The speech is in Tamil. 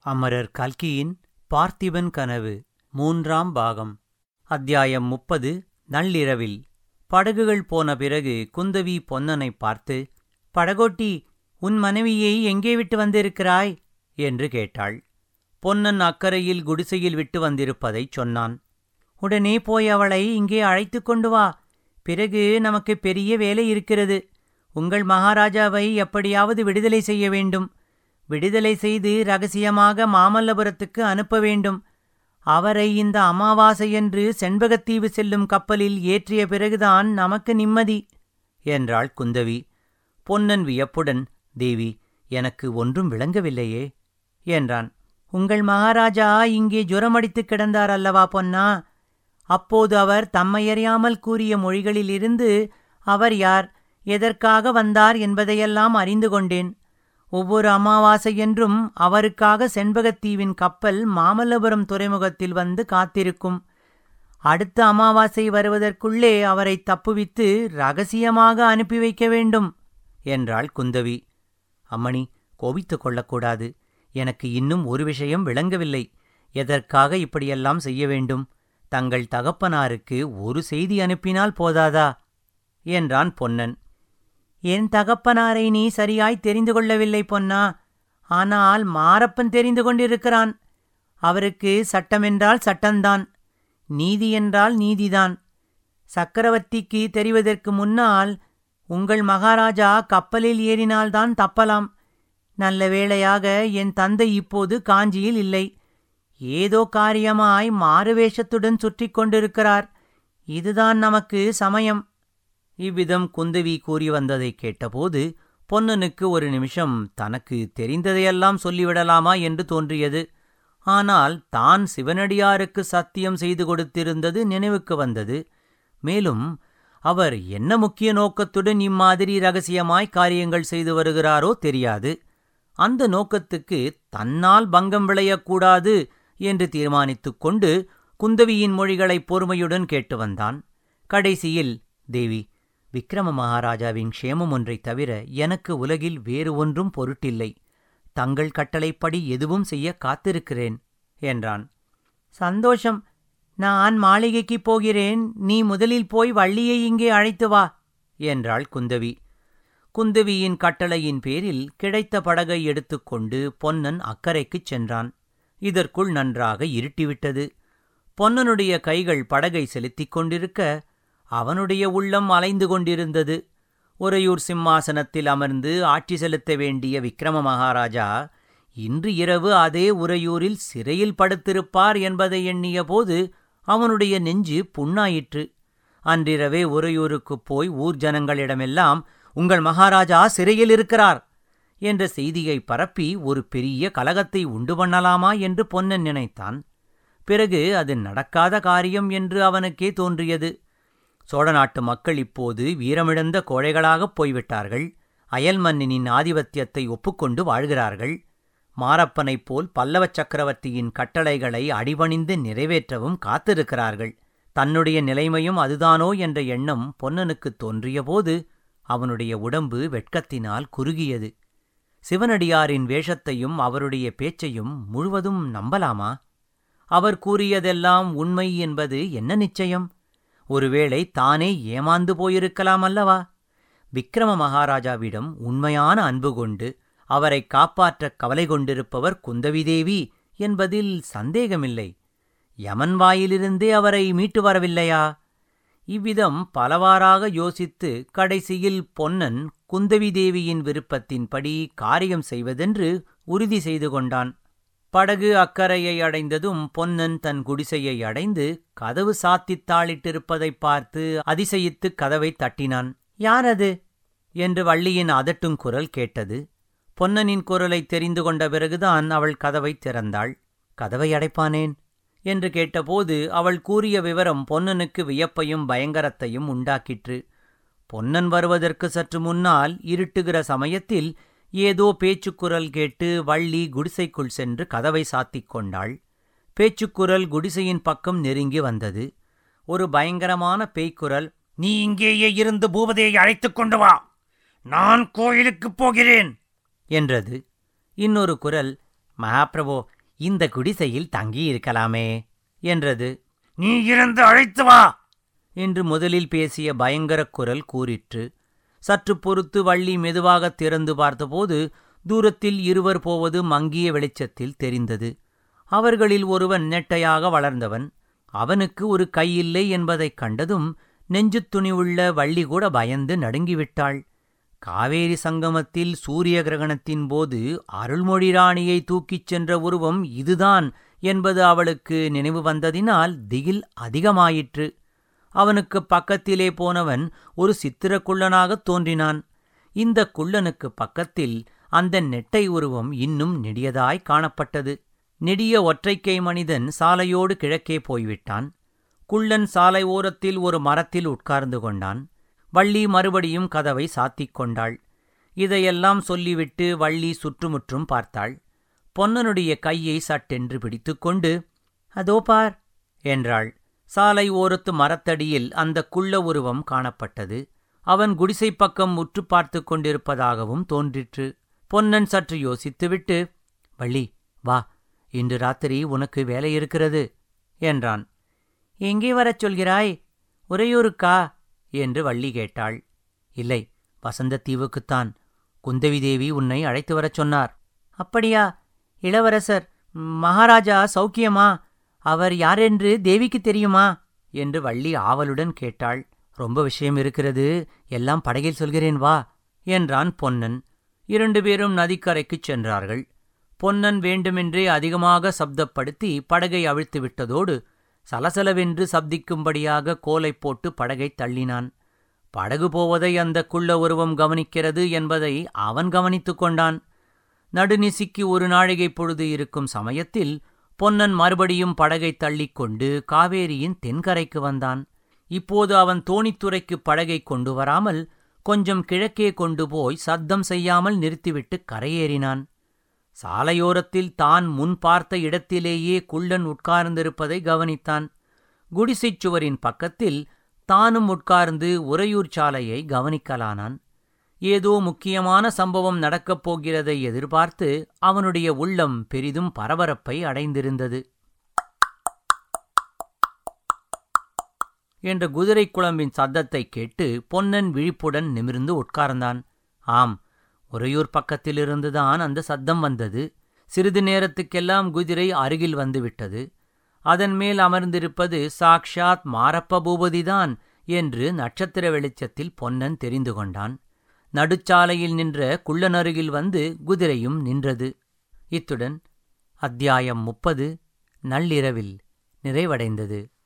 அமரர் கல்கியின் பார்த்திபன் கனவு மூன்றாம் பாகம் அத்தியாயம் முப்பது நள்ளிரவில் படகுகள் போன பிறகு குந்தவி பொன்னனை பார்த்து படகோட்டி உன் மனைவியை எங்கே விட்டு வந்திருக்கிறாய் என்று கேட்டாள் பொன்னன் அக்கரையில் குடிசையில் விட்டு வந்திருப்பதைச் சொன்னான் உடனே போய் அவளை இங்கே அழைத்து கொண்டு வா பிறகு நமக்கு பெரிய வேலை இருக்கிறது உங்கள் மகாராஜாவை எப்படியாவது விடுதலை செய்ய வேண்டும் விடுதலை செய்து ரகசியமாக மாமல்லபுரத்துக்கு அனுப்ப வேண்டும் அவரை இந்த அமாவாசையன்று செண்பகத்தீவு செல்லும் கப்பலில் ஏற்றிய பிறகுதான் நமக்கு நிம்மதி என்றாள் குந்தவி பொன்னன் வியப்புடன் தேவி எனக்கு ஒன்றும் விளங்கவில்லையே என்றான் உங்கள் மகாராஜா இங்கே ஜுரமடித்துக் கிடந்தார் அல்லவா பொன்னா அப்போது அவர் தம்மையறியாமல் கூறிய மொழிகளிலிருந்து அவர் யார் எதற்காக வந்தார் என்பதையெல்லாம் அறிந்து கொண்டேன் ஒவ்வொரு அமாவாசையென்றும் அவருக்காக செண்பகத்தீவின் கப்பல் மாமல்லபுரம் துறைமுகத்தில் வந்து காத்திருக்கும் அடுத்த அமாவாசை வருவதற்குள்ளே அவரை தப்புவித்து ரகசியமாக அனுப்பி வைக்க வேண்டும் என்றாள் குந்தவி அம்மணி கோபித்துக் கொள்ளக்கூடாது எனக்கு இன்னும் ஒரு விஷயம் விளங்கவில்லை எதற்காக இப்படியெல்லாம் செய்ய வேண்டும் தங்கள் தகப்பனாருக்கு ஒரு செய்தி அனுப்பினால் போதாதா என்றான் பொன்னன் என் தகப்பனாரை நீ சரியாய் தெரிந்து கொள்ளவில்லை பொன்னா ஆனால் மாரப்பன் தெரிந்து கொண்டிருக்கிறான் அவருக்கு சட்டமென்றால் சட்டம்தான் நீதி என்றால் நீதிதான் சக்கரவர்த்திக்கு தெரிவதற்கு முன்னால் உங்கள் மகாராஜா கப்பலில் ஏறினால்தான் தப்பலாம் நல்ல வேளையாக என் தந்தை இப்போது காஞ்சியில் இல்லை ஏதோ காரியமாய் மாறுவேஷத்துடன் சுற்றிக் கொண்டிருக்கிறார் இதுதான் நமக்கு சமயம் இவ்விதம் குந்தவி கூறி வந்ததைக் கேட்டபோது பொன்னனுக்கு ஒரு நிமிஷம் தனக்கு தெரிந்ததையெல்லாம் சொல்லிவிடலாமா என்று தோன்றியது ஆனால் தான் சிவனடியாருக்கு சத்தியம் செய்து கொடுத்திருந்தது நினைவுக்கு வந்தது மேலும் அவர் என்ன முக்கிய நோக்கத்துடன் இம்மாதிரி ரகசியமாய் காரியங்கள் செய்து வருகிறாரோ தெரியாது அந்த நோக்கத்துக்கு தன்னால் பங்கம் விளையக்கூடாது என்று தீர்மானித்துக் கொண்டு குந்தவியின் மொழிகளை பொறுமையுடன் கேட்டு வந்தான் கடைசியில் தேவி விக்ரம மகாராஜாவின் க்ஷேமம் ஒன்றைத் தவிர எனக்கு உலகில் வேறு ஒன்றும் பொருட்டில்லை தங்கள் கட்டளைப்படி எதுவும் செய்ய காத்திருக்கிறேன் என்றான் சந்தோஷம் நான் மாளிகைக்குப் போகிறேன் நீ முதலில் போய் வள்ளியை இங்கே அழைத்து வா என்றாள் குந்தவி குந்தவியின் கட்டளையின் பேரில் கிடைத்த படகை எடுத்துக்கொண்டு பொன்னன் அக்கறைக்குச் சென்றான் இதற்குள் நன்றாக இருட்டிவிட்டது பொன்னனுடைய கைகள் படகை செலுத்திக் கொண்டிருக்க அவனுடைய உள்ளம் அலைந்து கொண்டிருந்தது உறையூர் சிம்மாசனத்தில் அமர்ந்து ஆட்சி செலுத்த வேண்டிய விக்ரம மகாராஜா இன்று இரவு அதே உறையூரில் சிறையில் படுத்திருப்பார் என்பதை எண்ணிய போது அவனுடைய நெஞ்சு புண்ணாயிற்று அன்றிரவே உறையூருக்குப் போய் ஊர் ஜனங்களிடமெல்லாம் உங்கள் மகாராஜா சிறையில் இருக்கிறார் என்ற செய்தியை பரப்பி ஒரு பெரிய கலகத்தை உண்டு பண்ணலாமா என்று பொன்னன் நினைத்தான் பிறகு அது நடக்காத காரியம் என்று அவனுக்கே தோன்றியது சோழ நாட்டு மக்கள் இப்போது வீரமிழந்த கோழைகளாகப் போய்விட்டார்கள் அயல் மன்னினின் ஆதிபத்தியத்தை ஒப்புக்கொண்டு வாழ்கிறார்கள் மாரப்பனைப் போல் பல்லவ சக்கரவர்த்தியின் கட்டளைகளை அடிபணிந்து நிறைவேற்றவும் காத்திருக்கிறார்கள் தன்னுடைய நிலைமையும் அதுதானோ என்ற எண்ணம் பொன்னனுக்குத் தோன்றியபோது அவனுடைய உடம்பு வெட்கத்தினால் குறுகியது சிவனடியாரின் வேஷத்தையும் அவருடைய பேச்சையும் முழுவதும் நம்பலாமா அவர் கூறியதெல்லாம் உண்மை என்பது என்ன நிச்சயம் ஒருவேளை தானே ஏமாந்து போயிருக்கலாம் அல்லவா விக்ரம மகாராஜாவிடம் உண்மையான அன்பு கொண்டு அவரை காப்பாற்றக் கவலை கொண்டிருப்பவர் குந்தவிதேவி என்பதில் சந்தேகமில்லை யமன் வாயிலிருந்தே அவரை மீட்டு வரவில்லையா இவ்விதம் பலவாறாக யோசித்து கடைசியில் பொன்னன் குந்தவி தேவியின் விருப்பத்தின்படி காரியம் செய்வதென்று உறுதி செய்து கொண்டான் படகு அக்கறையை அடைந்ததும் பொன்னன் தன் குடிசையை அடைந்து கதவு சாத்தித் தாளிட்டிருப்பதைப் பார்த்து அதிசயித்துக் கதவைத் தட்டினான் யார் அது என்று வள்ளியின் அதட்டும் குரல் கேட்டது பொன்னனின் குரலைத் தெரிந்து கொண்ட பிறகுதான் அவள் கதவைத் திறந்தாள் கதவை அடைப்பானேன் என்று கேட்டபோது அவள் கூறிய விவரம் பொன்னனுக்கு வியப்பையும் பயங்கரத்தையும் உண்டாக்கிற்று பொன்னன் வருவதற்கு சற்று முன்னால் இருட்டுகிற சமயத்தில் ஏதோ பேச்சுக்குரல் கேட்டு வள்ளி குடிசைக்குள் சென்று கதவை சாத்திக் கொண்டாள் பேச்சுக்குரல் குடிசையின் பக்கம் நெருங்கி வந்தது ஒரு பயங்கரமான பேய்க்குரல் நீ இங்கேயே இருந்து பூபதியை அழைத்துக் கொண்டு வா நான் கோயிலுக்குப் போகிறேன் என்றது இன்னொரு குரல் மகாபிரபோ இந்த குடிசையில் தங்கியிருக்கலாமே என்றது நீ இருந்து அழைத்து வா என்று முதலில் பேசிய பயங்கரக் குரல் கூறிற்று சற்று பொறுத்து வள்ளி மெதுவாக திறந்து பார்த்தபோது தூரத்தில் இருவர் போவது மங்கிய வெளிச்சத்தில் தெரிந்தது அவர்களில் ஒருவன் நெட்டையாக வளர்ந்தவன் அவனுக்கு ஒரு கையில்லை என்பதைக் கண்டதும் நெஞ்சுத் துணிவுள்ள வள்ளி கூட பயந்து நடுங்கிவிட்டாள் காவேரி சங்கமத்தில் சூரிய கிரகணத்தின் போது அருள்மொழி ராணியை தூக்கிச் சென்ற உருவம் இதுதான் என்பது அவளுக்கு நினைவு வந்ததினால் திகில் அதிகமாயிற்று அவனுக்கு பக்கத்திலே போனவன் ஒரு சித்திரக்குள்ளனாகத் தோன்றினான் இந்த குள்ளனுக்கு பக்கத்தில் அந்த நெட்டை உருவம் இன்னும் நெடியதாய் காணப்பட்டது நெடிய ஒற்றைக்கை மனிதன் சாலையோடு கிழக்கே போய்விட்டான் குள்ளன் சாலை ஓரத்தில் ஒரு மரத்தில் உட்கார்ந்து கொண்டான் வள்ளி மறுபடியும் கதவை சாத்திக் கொண்டாள் இதையெல்லாம் சொல்லிவிட்டு வள்ளி சுற்றுமுற்றும் பார்த்தாள் பொன்னனுடைய கையை சட்டென்று பிடித்துக்கொண்டு அதோ பார் என்றாள் சாலை ஓரத்து மரத்தடியில் அந்த குள்ள உருவம் காணப்பட்டது அவன் குடிசை பக்கம் உற்று பார்த்து கொண்டிருப்பதாகவும் தோன்றிற்று பொன்னன் சற்று யோசித்துவிட்டு வள்ளி வா இன்று ராத்திரி உனக்கு வேலை இருக்கிறது என்றான் எங்கே வரச் சொல்கிறாய் உறையூருக்கா என்று வள்ளி கேட்டாள் இல்லை வசந்தத்தீவுக்குத்தான் குந்தவி தேவி உன்னை அழைத்து வரச் சொன்னார் அப்படியா இளவரசர் மகாராஜா சௌக்கியமா அவர் யாரென்று தேவிக்கு தெரியுமா என்று வள்ளி ஆவலுடன் கேட்டாள் ரொம்ப விஷயம் இருக்கிறது எல்லாம் படகில் சொல்கிறேன் வா என்றான் பொன்னன் இரண்டு பேரும் நதிக்கரைக்குச் சென்றார்கள் பொன்னன் வேண்டுமென்றே அதிகமாக சப்தப்படுத்தி படகை அவிழ்த்து விட்டதோடு சலசலவென்று சப்திக்கும்படியாக கோலை போட்டு படகைத் தள்ளினான் படகு போவதை அந்த குள்ள உருவம் கவனிக்கிறது என்பதை அவன் கவனித்துக் கொண்டான் நடுநிசிக்கு ஒரு நாழிகை பொழுது இருக்கும் சமயத்தில் பொன்னன் மறுபடியும் படகைத் தள்ளிக்கொண்டு காவேரியின் தென்கரைக்கு வந்தான் இப்போது அவன் தோணித்துறைக்கு படகை கொண்டு வராமல் கொஞ்சம் கிழக்கே கொண்டு போய் சத்தம் செய்யாமல் நிறுத்திவிட்டு கரையேறினான் சாலையோரத்தில் தான் முன் பார்த்த இடத்திலேயே குள்ளன் உட்கார்ந்திருப்பதை கவனித்தான் குடிசைச் சுவரின் பக்கத்தில் தானும் உட்கார்ந்து உறையூர் சாலையை கவனிக்கலானான் ஏதோ முக்கியமான சம்பவம் நடக்கப் போகிறதை எதிர்பார்த்து அவனுடைய உள்ளம் பெரிதும் பரபரப்பை அடைந்திருந்தது என்ற குதிரை குழம்பின் சத்தத்தை கேட்டு பொன்னன் விழிப்புடன் நிமிர்ந்து உட்கார்ந்தான் ஆம் உறையூர் பக்கத்திலிருந்துதான் அந்த சத்தம் வந்தது சிறிது நேரத்துக்கெல்லாம் குதிரை அருகில் வந்துவிட்டது அதன் மேல் அமர்ந்திருப்பது சாக்ஷாத் மாரப்ப பூபதிதான் என்று நட்சத்திர வெளிச்சத்தில் பொன்னன் தெரிந்து கொண்டான் நடுச்சாலையில் நின்ற குள்ளனருகில் வந்து குதிரையும் நின்றது இத்துடன் அத்தியாயம் முப்பது நள்ளிரவில் நிறைவடைந்தது